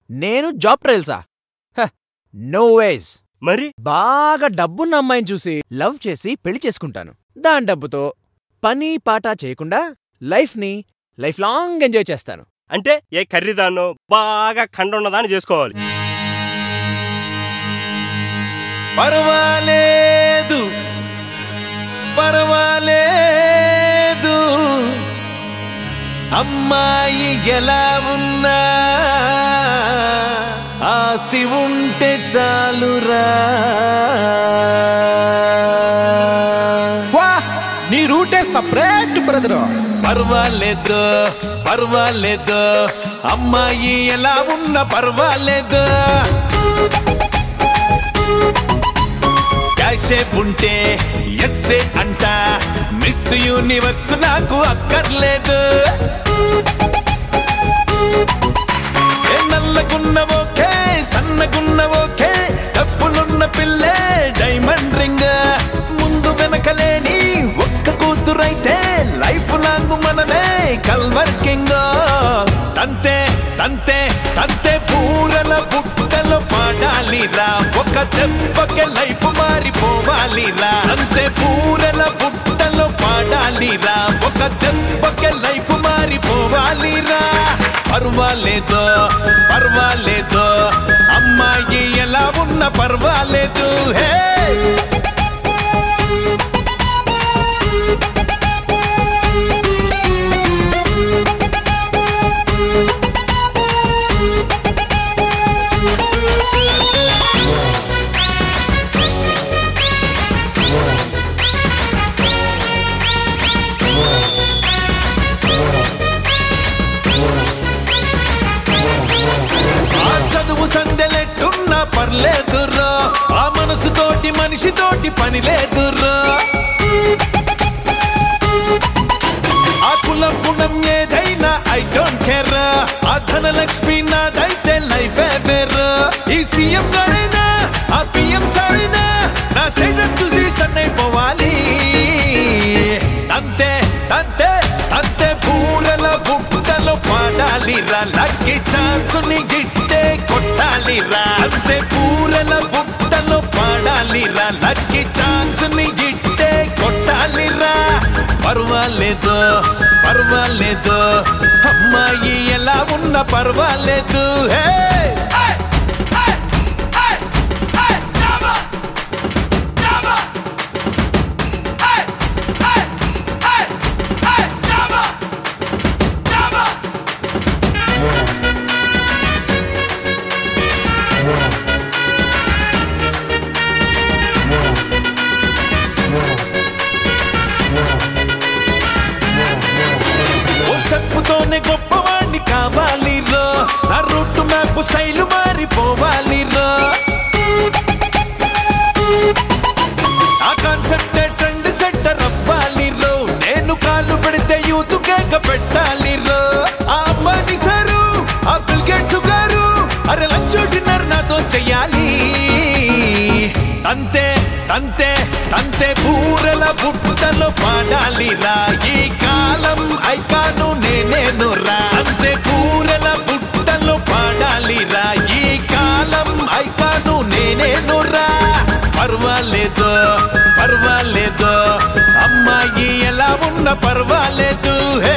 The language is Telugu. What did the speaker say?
నేను జాబ్ ట్రయల్సా నో వేస్ మరి బాగా డబ్బున్న అమ్మాయిని చూసి లవ్ చేసి పెళ్లి చేసుకుంటాను దాని డబ్బుతో పని పాట చేయకుండా లైఫ్ని లైఫ్ లాంగ్ ఎంజాయ్ చేస్తాను అంటే ఏ కర్రీదాన్నో బాగా కండ ఉన్నదాన్ని చేసుకోవాలి పర్వాలేదు పర్వాలేదు అమ్మాయి ఎలా ఉన్నా ఆస్తి ఉంటే చాలురా వా నీ రూటే సపరేట్ బ్రదర్ పర్వాలేదు పర్వాలేదు అమ్మాయి ఎలా ఉన్నా పర్వాలేదు క్యాషే ఉంటే ఎస్సే అంట మిస్ యూనివర్స్ నాకు అక్కర్లేదు ఏ నల్లగున్న ఓకే సన్నగున్న ఓకే డబ్బులున్న పిల్లే డైమండ్ రింగ్ ముందు వెనకలేని ఒక్క కూతురైతే లైఫ్ లాంగ్ మనమే కల్వర్కింగ్ తంతే తంతే తంతే పూరల బుట్టలో పాడాలిరా ఒక దెబ్బకే లైఫ్ మారిపోవాలిరా అంతే పూరల బుట్టలో పాడాలిరా ఒక దెబ్బకే లైఫ్ మారిపోవాలిరా పర్వాలేదు పర్వాలేదు అమ్మాయి ఎలా ఉన్న పర్వాలేదు హే ఆ చదువు సందెలెట్టున్నా పర్లేదుర్రో ఆ మనసుతోటి మనిషితోటి పని లేదుర్రో ఆ కులం గుణం ఏదైనా ఐ డోంట్ కేర్ ఆ ధనలక్ష్మి నాదైతే లైఫ్ వేర్ ఈ సీఎం గారైనా ఆ పిఎం సారైనా నా స్టేటస్ చూసి స్టన్ అయిపోవాలి అంతే అంతే అంతే పూరల బుట్టలో పాడాలిరా లక్కీ ఛాన్స్ ని గిట్టే కొట్టాలిరా అంతే పూరల బుట్టలో పాడాలిరా లక్కీ ఛాన్స్ ని గిట్టే కొట్టాలిరా పర్వాలేదు పర్వాలేదు అమ్మాయి ఎలా ఉన్న పర్వాలేదు హే ఓ స్టెప్పుతోనే గొప్పవాణ్ణి కావాలి రో నా రూట్ మ్యాప్ స్టైల్ మారిపోవాలి రో ఆ కాన్సెప్ట్ ట్రెండ్ సెట్టర్ అవ్వాలి రో నేను కాళ్ళు పెడితే యూత్ కేక పెట్టాలి రో ఆ అంబానీ సారు ఆ బిల్ గేట్స్ గారు అరే లంచ్ డిన్నర్ నాతో చెయ్యాలి అంతే అంతే అంతే పూరల బుట్టలో పాడాలిరా ఈ కాలం ఐకాను నేనేను రా అంతే పూరల బుట్టలో పాడాలిరా ఈ కాలం ఐకాను నేనేను రా పర్వాలేదు పర్వాలేదు అమ్మాయి ఎలా ఉన్న పర్వాలేదు హే